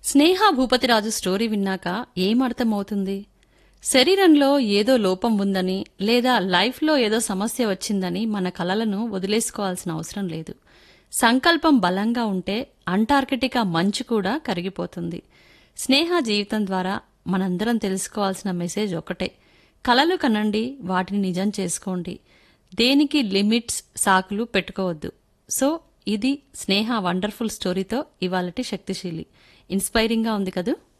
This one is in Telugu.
స్నేహ భూపతిరాజు స్టోరీ విన్నాక ఏం అర్థమవుతుంది శరీరంలో ఏదో లోపం ఉందని లేదా లైఫ్లో ఏదో సమస్య వచ్చిందని మన కలలను వదిలేసుకోవాల్సిన అవసరం లేదు సంకల్పం బలంగా ఉంటే అంటార్కిటికా మంచు కూడా కరిగిపోతుంది స్నేహ జీవితం ద్వారా మనందరం తెలుసుకోవాల్సిన మెసేజ్ ఒకటే కలలు కనండి వాటిని నిజం చేసుకోండి దేనికి లిమిట్స్ సాకులు పెట్టుకోవద్దు సో ఇది స్నేహ వండర్ఫుల్ స్టోరీతో ఇవాళటి శక్తిశీలి ఇన్స్పైరింగ్గా ఉంది కదూ